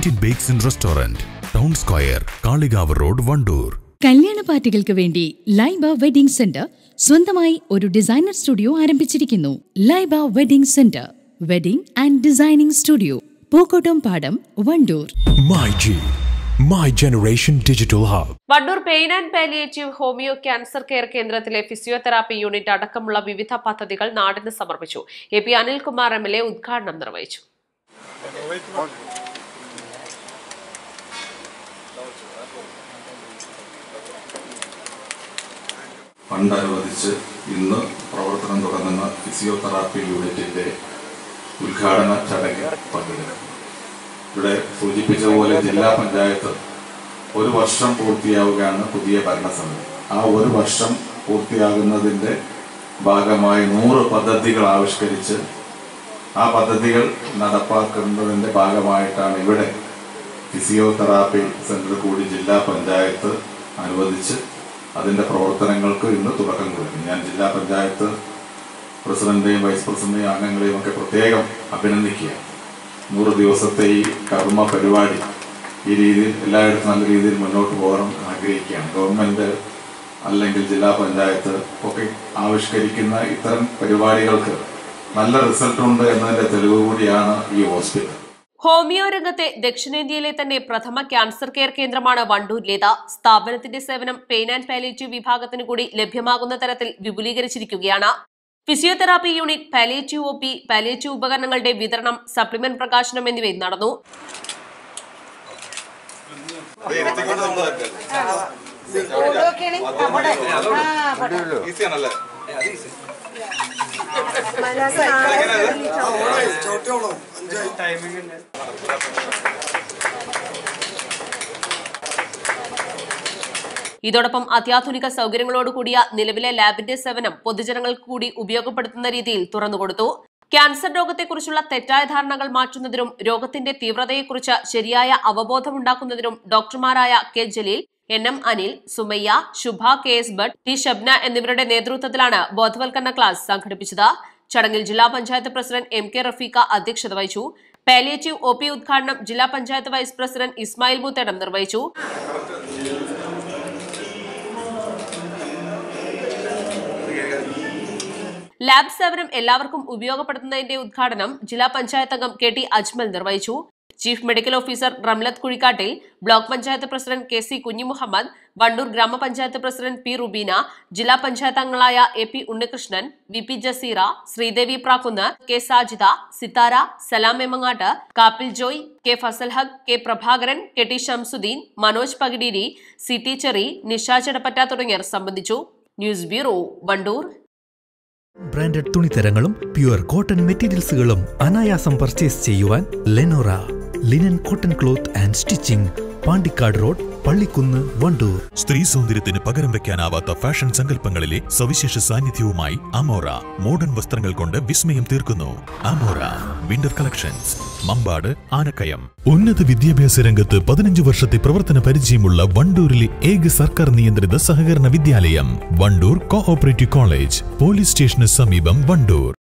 Indian bakes and restaurant town square Kalikavu road Wandoor കല്യാണ പാർട്ടികൾക്ക് വേണ്ടി ലൈബ വെഡിംഗ് സെന്റർ സ്വന്തമായി ഒരു ഡിസൈനർ സ്റ്റുഡിയോ ആരംഭിച്ചിരിക്കുന്നു Laiba wedding centre wedding and designing studio Pookkottumpadam Wandoor My G, My Generation Digital Hub. Wandoor pain and palliative homeo cancer care കേന്ദ്രത്തിലെ physiotherapy unit അടക്കമുള്ള വിവിധ പദ്ധതികൾ നാടിന് സമർപ്പിച്ചു A P Anilkumar M L A ഉദ്ഘാടനം നിർവഹിച്ചു ഫണ്ട് അനുവദിച്ച് ഇന്ന് പ്രവർത്തനം തുടങ്ങുന്ന ഫിസിയോതെറാപ്പി യൂണിറ്റിന്റെ ഉദ്ഘാടന ചടങ്ങിൽ പങ്കെടുക്കും ഇവിടെ സൂചിപ്പിച്ച പോലെ ജില്ലാ പഞ്ചായത്ത് ഒരു വർഷം പൂർത്തിയാവുകയാണ് പുതിയ ഭരണസമിതി ആ ഒരു വർഷം പൂർത്തിയാകുന്നതിന്റെ ഭാഗമായി നൂറ് പദ്ധതികൾ ആവിഷ്കരിച്ച് ആ പദ്ധതികൾ നടപ്പാക്കുന്നതിന്റെ ഭാഗമായിട്ടാണ് ഇവിടെ ഫിസിയോതെറാപ്പി സെന്റർ കൂടി ജില്ലാ പഞ്ചായത്ത് അനുവദിച്ച് അതിന്റെ പ്രവർത്തനങ്ങൾക്ക് ഇന്ന് തുടക്കം കുറിക്കും ഞാൻ ജില്ലാ പഞ്ചായത്ത് പ്രസിഡന്റെയും വൈസ് പ്രസിഡന്റെയും അംഗങ്ങളെയും ഒക്കെ പ്രത്യേകം അഭിനന്ദിക്കുക നൂറ് ദിവസത്തെ ഈ കർമ്മ പരിപാടി ഈ രീതിയിൽ എല്ലായിടത്തും നല്ല രീതിയിൽ മുന്നോട്ട് പോകണം ആഗ്രഹിക്കുകയാണ് ഗവൺമെന്റ് അല്ലെങ്കിൽ ജില്ലാ പഞ്ചായത്ത് ഒക്കെ ആവിഷ്കരിക്കുന്ന ഇത്തരം പരിപാടികൾക്ക് നല്ല റിസൾട്ട് ഉണ്ട് എന്നതിന്റെ തെളിവ് കൂടിയാണ് ഈ ഹോസ്പിറ്റൽ ഹോമിയോ രംഗത്തെ ദക്ഷിണേന്ത്യയിലെ തന്നെ പ്രഥമ ക്യാൻസർ കെയർ കേന്ദ്രമാണ് വണ്ടൂരിലേത് സ്ഥാപനത്തിന്റെ സേവനം പെയിൻ ആൻഡ് പാലിയേറ്റീവ് വിഭാഗത്തിന് കൂടി ലഭ്യമാകുന്ന തരത്തിൽ വിപുലീകരിച്ചിരിക്കുകയാണ് physiotherapy unit palliative O P palliative ഉപകരണങ്ങളുടെ വിതരണം സപ്ലിമെന്റ് പ്രകാശനം എന്നിവയും നടന്നു ഇതോടൊപ്പം അത്യാധുനിക സൗകര്യങ്ങളോട് കൂടിയ നിലവിലെ ലാബിന്റെ സേവനം പൊതുജനങ്ങൾക്ക് കൂടി ഉപയോഗപ്പെടുത്തുന്ന രീതിയിൽ തുറന്നുകൊടുത്തു ക്യാൻസർ രോഗത്തെക്കുറിച്ചുള്ള തെറ്റായ ധാരണകൾ മാറ്റുന്നതിനും രോഗത്തിന്റെ തീവ്രതയെക്കുറിച്ച് ശരിയായ അവബോധമുണ്ടാക്കുന്നതിനും ഡോക്ടർമാരായ K Jaleel N M Anil Sumayya Shubha K S Bhat T Shabna എന്നിവരുടെ നേതൃത്വത്തിലാണ് ബോധവൽക്കരണ ക്ലാസ് സംഘടിപ്പിച്ചത് ചടങ്ങിൽ ജില്ലാ panchayat president M K Rafeeqa അധ്യക്ഷത വഹിച്ചു പാലിയേറ്റീവ് ഒ പി ഉദ്ഘാടനം ജില്ലാ പഞ്ചായത്ത് വൈസ് പ്രസിഡന്റ് ഇസ്മായിൽ മുത്തേടം നിർവഹിച്ചു ലാബ് സേവനം എല്ലാവർക്കും ഉപയോഗപ്പെടുത്തുന്നതിന്റെ ഉദ്ഘാടനം ജില്ലാ പഞ്ചായത്ത് അംഗം കെ ടി അജ്മൽ നിർവഹിച്ചു chief medical officer Ramlath Kuzhikattil block panchayat president K C Kunhimuhammad Wandoor ഗ്രാമപഞ്ചായത്ത് പ്രസിഡന്റ് പി റുബീന ജില്ലാ പഞ്ചായത്ത് അംഗങ്ങളായ A P Unnikrishnan V P Jaseera Sreedevi Prakkunnu K Sajida Sithara Salam Emangatt Kappil Joy K Fasal Haq K Prabhakaran K T Shamsuddin Manoj Pakideeri C T Cherry Nisha Chedapatta തുടങ്ങിയവർ സംബന്ധിച്ചു ന്യൂസ് ബ്യൂറോ വണ്ടൂർ ബ്രാൻഡഡ് തുണിത്തരങ്ങളും പ്യുവർ കോട്ടൺ മെറ്റീരിയൽസുകളും അനായാസം പർച്ചേസ് ചെയ്യുവാൻ Lenora linen cotton cloth and stitching Pandikkad road Pallikkunnu Wandoor സ്ത്രീ സൗന്ദര്യത്തിന് പകരം വെക്കാനാവാത്ത ഫാഷൻ സങ്കല്പങ്ങളിലെ സവിശേഷ സാന്നിധ്യവുമായി അമോറ മോഡേൺ വസ്ത്രങ്ങൾ കൊണ്ട് വിസ്മയം തീർക്കുന്നു Amora winter collections Mampad Anakkayam ഉന്നത വിദ്യാഭ്യാസ രംഗത്ത് പതിനഞ്ച് വർഷത്തെ പ്രവർത്തന പരിചയമുള്ള വണ്ടൂരിലെ ഏക സർക്കാർ നിയന്ത്രിത സഹകരണ വിദ്യാലയം വണ്ടൂർ കോഓപ്പറേറ്റീവ് കോളേജ് പോലീസ് സ്റ്റേഷന് സമീപം വണ്ടൂർ